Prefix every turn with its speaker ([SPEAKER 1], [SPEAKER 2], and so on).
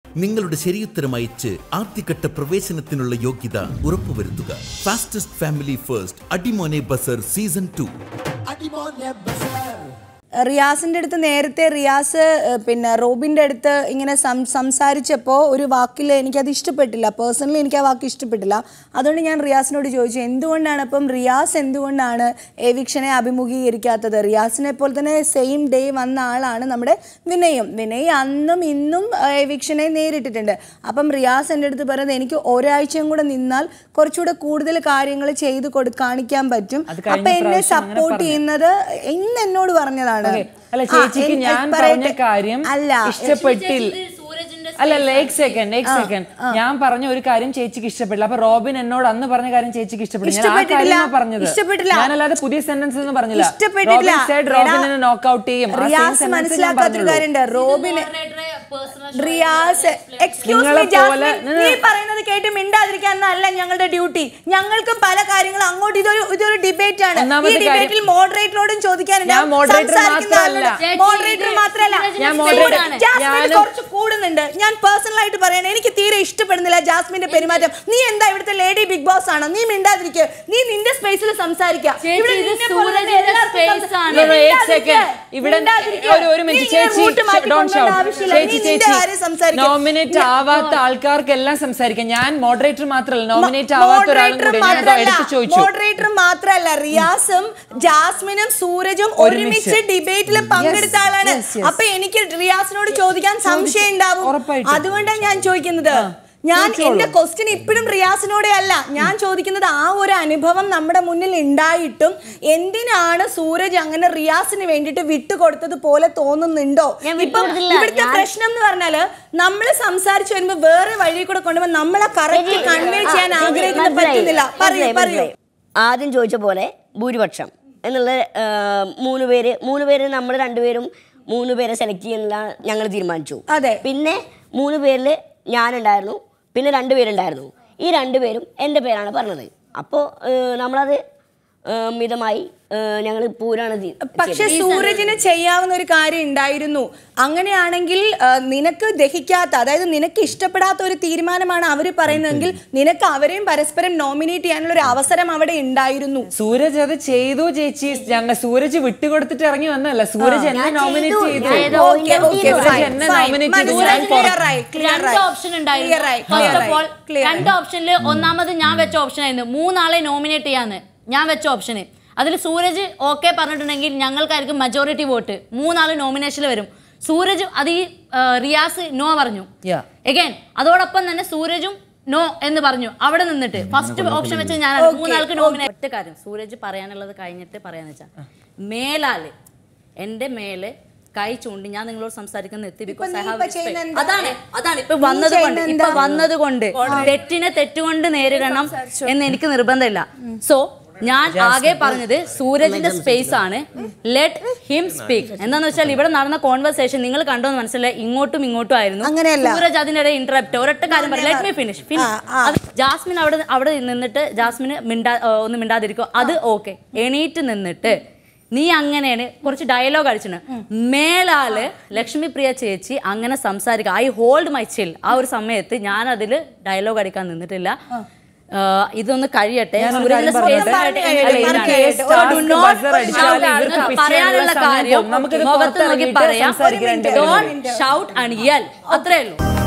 [SPEAKER 1] നിങ്ങളുടെ ശരിയുത്തരം അയച്ച് ആദ്യഘട്ട പ്രവേശനത്തിനുള്ള യോഗ്യത ഉറപ്പുവരുത്തുക ഫാസ്റ്റസ്റ്റ് ഫാമിലി ഫസ്റ്റ് അടിമോനെ ബസർ സീസൺ ടു
[SPEAKER 2] റിയാസിന്റെ അടുത്ത് നേരത്തെ റിയാസ് ഏഹ്, പിന്നെ റോബിന്റെ അടുത്ത് ഇങ്ങനെ സം- സംസാരിച്ചപ്പോൾ ഒരു വാക്കിൽ എനിക്കത് ഇഷ്ടപ്പെട്ടില്ല പേഴ്സണലി എനിക്ക് ആ വാക്ക് ഇഷ്ടപ്പെട്ടില്ല അതുകൊണ്ട് ഞാൻ റിയാസിനോട് ചോദിച്ചു എന്തുകൊണ്ടാണ് അപ്പം റിയാസ് എന്തുകൊണ്ടാണ് എവിക്ഷനെ അഭിമുഖീകരിക്കാത്തത് റിയാസിനെ പോലെ തന്നെ സെയിം ഡേ വന്ന ആളാണ് നമ്മുടെ വിനയും വിനയ് അന്നും ഇന്നും എവിക്ഷനെ നേരിട്ടിട്ടുണ്ട് അപ്പം റിയാസ് എൻ്റെ അടുത്ത് പറയുന്നത് എനിക്ക് ഒരാഴ്ചയും കൂടെ നിന്നാൽ കുറച്ചുകൂടെ കൂടുതൽ കാര്യങ്ങൾ ചെയ്ത് കൊടു കാണിക്കാൻ പറ്റും
[SPEAKER 3] അത് കഴിഞ്ഞ
[SPEAKER 2] അപ്പൊ എന്നെ
[SPEAKER 3] പ്രാവശ്യം അങ്ങനെ
[SPEAKER 2] സപ്പോർട്ട് ചെയ്യുന്നത് ഇന്ന് എന്നോട് പറഞ്ഞതാണ്
[SPEAKER 3] Okay. അല്ല
[SPEAKER 2] ആ,
[SPEAKER 3] ചേച്ചിക്ക്
[SPEAKER 2] എൻ-
[SPEAKER 3] ഞാൻ
[SPEAKER 2] പറയട്ടെ.
[SPEAKER 3] പറഞ്ഞ കാര്യം
[SPEAKER 2] അല്ല
[SPEAKER 3] ഇഷ്ടപ്പെട്ടില്ല അല്ല അല്ല എക് സെക്കൻഡ് എക് സെക്കൻഡ് ഞാൻ പറഞ്ഞ ഒരു കാര്യം ചേച്ചിക്ക് ഇഷ്ടപ്പെട്ടില്ല അപ്പൊ റോബിൻ എന്നോട് അന്ന് പറഞ്ഞ കാര്യം ചേച്ചിക്ക് ഇഷ്ടപ്പെട്ടില്ല ഞാൻ ആ
[SPEAKER 2] ഇഷ്ടപ്പെട്ടിട്ടില്ല.
[SPEAKER 3] കാര്യമാണ് പറഞ്ഞത്
[SPEAKER 2] ഇഷ്ടപ്പെട്ടില്ല.
[SPEAKER 3] ഞാനല്ലാതെ പുതിയ സെന്റൻസ് ഒന്നും പറഞ്ഞില്ല
[SPEAKER 2] ഇഷ്ടപ്പെട്ടിട്ടില്ല
[SPEAKER 3] റോബിൻ said റോബിനെ നോക്ക് ഔട്ട് ചെയ്യും ആ same
[SPEAKER 2] റിയാസ്
[SPEAKER 3] sentence ഞാൻ
[SPEAKER 2] മനസ്സിലാക്കാത്തൊരു
[SPEAKER 3] പറഞ്ഞുള്ളൂ.
[SPEAKER 2] കാര്യമുണ്ട് റോബിന് റിയാസ് എക്സ്ക്യൂസ്
[SPEAKER 3] നിങ്ങളെ
[SPEAKER 2] മീ
[SPEAKER 3] പോലെ-
[SPEAKER 2] ജാസ്മിൻ നീ പറയുന്നത് കേട്ട് മിണ്ടാതിരിക്കാന്നല്ല ഞങ്ങളുടെ ഡ്യൂട്ടി ഞങ്ങൾക്കും പല കാര്യങ്ങളും അങ്ങോട്ട് ഇതൊരു ഇതൊരു ഡിബേറ്റ് ആണ് ഈ
[SPEAKER 3] ഒന്നാമത്തെ കാര്യം-
[SPEAKER 2] ഡിബേറ്റിൽ മോഡറേറ്ററോടും ചോദിക്കാനുണ്ട്
[SPEAKER 3] ഞാൻ moderator മാത്രമല്ല.
[SPEAKER 2] മോഡറേറ്റർ മാത്രമല്ല
[SPEAKER 3] ഞാൻ moderator-
[SPEAKER 2] ജാസ്മിൻ
[SPEAKER 3] ഞാനും-
[SPEAKER 2] കുറച്ച് കൂടുന്നുണ്ട് ഞാൻ പേഴ്സണൽ ആയിട്ട് പറയണേ എനിക്ക് തീരെ ഇഷ്ടപ്പെടുന്നില്ല ജാസ്മിന്റെ പെരുമാറ്റം നീ എന്താ ഇവിടുത്തെ ലേഡി ബിഗ് ബോസ് ആണോ നീ മിണ്ടാതിരിക്കുക നീ നിന്റെ സ്പേസിൽ സംസാരിക്കുക
[SPEAKER 4] ചേച്ചി,
[SPEAKER 2] ഇവിടെ
[SPEAKER 4] ഇത്
[SPEAKER 2] നിന്നെ പോലെ
[SPEAKER 4] സൂരജിന്റെ
[SPEAKER 2] എല്ലാവർക്കും
[SPEAKER 4] space
[SPEAKER 2] സംസാ-
[SPEAKER 4] ആണ്.
[SPEAKER 2] നീ
[SPEAKER 3] No, no, eight
[SPEAKER 2] മിണ്ടാതിരിക്കുക.
[SPEAKER 3] second. ഇവിടെ
[SPEAKER 2] മിണ്ടാതിരിക്കുക.
[SPEAKER 3] ഒരു ഒരു
[SPEAKER 2] നീ
[SPEAKER 3] മിനിറ്റ്
[SPEAKER 2] ഇങ്ങനെ
[SPEAKER 3] ചേച്ചി
[SPEAKER 2] route മാറ്റി
[SPEAKER 3] ഡോണ്ട്
[SPEAKER 2] കൊണ്ടുവരേണ്ട
[SPEAKER 3] ഷൗട്ട്
[SPEAKER 2] ആവശ്യമില്ല.
[SPEAKER 3] ചേച്ചി
[SPEAKER 2] നീ നിന്റെ കാര്യം
[SPEAKER 3] ചേച്ചി
[SPEAKER 2] സംസാരിക്കുക.
[SPEAKER 3] നോമിനേറ്റ് ആവാത്ത ആൾക്കാർക്കെല്ലാം സംസാരിക്കാം ഞാൻ മോഡറേറ്റർ മാത്രമല്ല നോമിനേറ്റ് ആവാത്ത ഒരാളും
[SPEAKER 2] മോഡറേറ്റർ
[SPEAKER 3] കൂടി ഞാൻ കേട്ടോ
[SPEAKER 2] മാത്രല്ല,
[SPEAKER 3] എടുത്ത് ചോദിച്ചു
[SPEAKER 2] മോഡറേറ്റർ മാത്രല്ല റിയാസും ജാസ്മിനും സൂരജും ഒരുമിച്ച്
[SPEAKER 3] ഒരുമിച്ച്.
[SPEAKER 2] ഡിബേറ്റിൽ പങ്കെടുത്ത ആളാണ്
[SPEAKER 3] yes, yes.
[SPEAKER 2] അപ്പൊ എനിക്ക് റിയാസിനോട് ചോദിക്കാൻ സംശയം ഉണ്ടാവും
[SPEAKER 3] ഉറപ്പായിട്ടും.
[SPEAKER 2] അതുകൊണ്ടാണ് ഞാൻ ചോദിക്കുന്നത് ഞാൻ എന്റെ ക്വസ്റ്റ്യൻ ഇപ്പോഴും റിയാസിനോടെ അല്ല ഞാൻ ചോദിക്കുന്നത് ആ ഒരു അനുഭവം നമ്മുടെ മുന്നിൽ ഉണ്ടായിട്ടും എന്തിനാണ് സൂരജ് അങ്ങനെ റിയാസിന് വേണ്ടിയിട്ട് വിട്ടുകൊടുത്തത് പോലെ തോന്നുന്നുണ്ടോ
[SPEAKER 4] ഞാൻ
[SPEAKER 2] ഇപ്പം
[SPEAKER 4] വിട്ടുകൊടുത്തില്ല.
[SPEAKER 2] ഇവിടുത്തെ
[SPEAKER 4] ഞാൻ-
[SPEAKER 2] പ്രശ്നം എന്ന് പറഞ്ഞാല് നമ്മൾ സംസാരിച്ചു വരുമ്പോ വേറെ വഴി കൂടെ കൊണ്ടുപോകുമ്പോൾ നമ്മളെ കറക്റ്റ് കൺവേ ചെയ്യാൻ ആഗ്രഹിക്കുന്നത് പറ്റുന്നില്ല പറയൂ പറയൂ
[SPEAKER 5] ആദ്യം ചോദിച്ച പോലെ ഭൂരിപക്ഷം എന്നുള്ള ആ, മൂന്ന് പേര് മൂന്ന് പേര് നമ്മൾ രണ്ടുപേരും മൂന്ന് പേരെ സെലക്ട് ചെയ്യുന്നില്ല ഞങ്ങൾ തീരുമാനിച്ചു
[SPEAKER 2] അതെ.
[SPEAKER 5] പിന്നെ മൂന്ന് പേരിൽ ഞാനുണ്ടായിരുന്നു പിന്നെ രണ്ട് പേരുണ്ടായിരുന്നു ഈ രണ്ടുപേരും എൻ്റെ പേരാണ് പറഞ്ഞത് അപ്പോൾ നമ്മളത് ആ, മിതമായി ഞങ്ങൾ പൂരാണ് തി-
[SPEAKER 2] പക്ഷെ സൂരജിന് ചെയ്യാവുന്ന ഒരു കാര്യം ഉണ്ടായിരുന്നു അങ്ങനെയാണെങ്കിൽ ആ, നിനക്ക് ദഹിക്കാത്ത അതായത് നിനക്ക് ഇഷ്ടപ്പെടാത്ത ഒരു തീരുമാനമാണ് അവർ പറയുന്നതെങ്കിൽ നിനക്ക് അവരെയും പരസ്പരം നോമിനേറ്റ് ചെയ്യാനുള്ള ഒരു അവസരം അവിടെ ഉണ്ടായിരുന്നു
[SPEAKER 3] സൂരജ് അത് ചെയ്തു ചേച്ചി ഞങ്ങൾ സൂരജ് വിട്ടുകൊടുത്തിട്ട് ഇറങ്ങി വന്നല്ല സൂരജ് എന്നെ
[SPEAKER 5] ഞാൻ
[SPEAKER 3] നോമിനേറ്റ്
[SPEAKER 5] ചെയ്തു.
[SPEAKER 3] ചെയ്തു
[SPEAKER 5] ഞാൻ
[SPEAKER 2] Okay, okay,
[SPEAKER 3] സൂരജ്
[SPEAKER 2] fine,
[SPEAKER 3] എന്നെ
[SPEAKER 2] fine.
[SPEAKER 3] nominate ചെയ്തു.
[SPEAKER 2] മനസ്സിലായി,
[SPEAKER 3] ഞാൻ
[SPEAKER 2] clear
[SPEAKER 3] പുറത്ത്.
[SPEAKER 2] ആയി, clear
[SPEAKER 4] രണ്ട്
[SPEAKER 2] ആയി.
[SPEAKER 4] ഓപ്ഷൻ
[SPEAKER 2] Clear
[SPEAKER 4] ഉണ്ടായിരുന്നു
[SPEAKER 2] ആയി,
[SPEAKER 4] ഫസ്റ്റ്
[SPEAKER 2] clear
[SPEAKER 4] ഓഫ് ഓൾ
[SPEAKER 2] ആയി, clear ആയി.
[SPEAKER 4] രണ്ട് ഓപ്ഷനിൽ ഒന്നാമത് ഞാൻ വെച്ച ഓപ്ഷൻ ആയിരുന്നു മൂന്നാളെ നോമിനേറ്റ് ചെയ്യാന്ന് ഞാൻ വെച്ച ഓപ്ഷന് അതിൽ സൂരജ് ഓക്കെ പറഞ്ഞിട്ടുണ്ടെങ്കിൽ ഞങ്ങൾക്കായിരിക്കും മെജോറിറ്റി വോട്ട് മൂന്നാള് നോമിനേഷനിൽ വരും സൂരജ് അത് ഈ ആ, റിയാസ് നോ പറഞ്ഞു
[SPEAKER 3] Yeah.
[SPEAKER 4] എഗൈൻ അതോടൊപ്പം തന്നെ സൂരജും നോ എന്ന് പറഞ്ഞു അവിടെ നിന്നിട്ട് ഫസ്റ്റ് ഓപ്ഷൻ വെച്ച് ഞാൻ മൂന്നാൾക്ക് നോമിനേറ്റ് ഒറ്റ കാര്യം സൂരജ് പറയാനുള്ളത് കഴിഞ്ഞിട്ട് പറയാന്ന് വെച്ചാൽ മേലാല് എന്റെ മേലെ കൈ ചൂണ്ടി ഞാൻ നിങ്ങളോട് സംസാരിക്കുന്ന എത്തി
[SPEAKER 2] ഇപ്പൊ
[SPEAKER 4] because
[SPEAKER 2] നീ
[SPEAKER 4] I have
[SPEAKER 2] ഇപ്പൊ
[SPEAKER 4] respect.
[SPEAKER 2] ചെയ്യുന്ന എന്താ?
[SPEAKER 4] അതാണ് അതാണ് ഇപ്പൊ
[SPEAKER 2] നീ
[SPEAKER 4] വന്നത് കൊണ്ട്
[SPEAKER 2] ചെയ്യുന്ന
[SPEAKER 4] ഇപ്പൊ
[SPEAKER 2] എന്താ?
[SPEAKER 4] വന്നത് കൊണ്ട് തെറ്റിനെ തെറ്റുകൊണ്ട് നേരിടണം എന്ന് എനിക്ക് നിർബന്ധമില്ല സോ ഞാൻ ആകെ പറഞ്ഞത് സൂരജിന്റെ സ്പേസ് ആണ് ലെറ്റ് ഹിം സ്പീക്ക് എന്താന്ന് വെച്ചാൽ ഇവിടെ നടന്ന കോൺവെർസേഷൻ നിങ്ങൾ കണ്ടോന്ന് മനസ്സിലായി ഇങ്ങോട്ടും ഇങ്ങോട്ടും ആയിരുന്നു
[SPEAKER 2] അങ്ങനെയല്ല.
[SPEAKER 4] സൂരജ് അതിനിടെ ഇന്ററപ്റ്റ് ഒരൊറ്റ കാര്യം പറയും ലെറ്റ് മീ ഫിനിഷ്
[SPEAKER 2] ആ, ആ.
[SPEAKER 4] ജാസ്മിൻ അവിടെ അവിടെ നിന്നിട്ട് ജാസ്മിന് മിണ്ടാ ഏ, ഒന്ന് മിണ്ടാതിരിക്കും അത് ഓക്കെ എണീറ്റ് നിന്നിട്ട് നീ അങ്ങനെയാണ് കുറച്ച് ഡയലോഗ് അടിച്ചിട്ടുണ്ട് മേലാല് ലക്ഷ്മി പ്രിയ ചേച്ചി അങ്ങനെ സംസാരിക്കുക ഐ ഹോൾഡ് മൈ ചിൽ ആ ഒരു സമയത്ത് ഞാൻ അതിൽ ഡയലോഗ് അടിക്കാൻ നിന്നിട്ടില്ല ആ, ഇതൊന്ന് കഴിയട്ടെ
[SPEAKER 3] ഞാനൊരു
[SPEAKER 4] സൂരജിന്റെ
[SPEAKER 3] കാര്യം
[SPEAKER 4] space
[SPEAKER 3] പറയട്ടെ?
[SPEAKER 4] ആയിട്ട്
[SPEAKER 2] അല്ല,
[SPEAKER 4] entertain
[SPEAKER 2] ഇവർക്ക്
[SPEAKER 4] ആണ്.
[SPEAKER 2] task
[SPEAKER 4] So do not
[SPEAKER 3] buzzer അടിച്ചാൽ
[SPEAKER 4] shout ആണ്.
[SPEAKER 3] ഇവർക്ക് pitch
[SPEAKER 4] പറയാനുള്ള
[SPEAKER 3] ചെയ്യാനുള്ള സമയം
[SPEAKER 4] കാര്യം
[SPEAKER 3] പോകും. നമുക്കിത്
[SPEAKER 4] മുഖത്ത് നോക്കി
[SPEAKER 3] പുറത്തിറങ്ങിയിട്ട്
[SPEAKER 4] പറയാം
[SPEAKER 3] സംസാരിക്കാൻ
[SPEAKER 4] ഡോണ്ട് ഷൗട്ട് ആൻഡ് യെൽ അത്രേ ഉള്ളൂ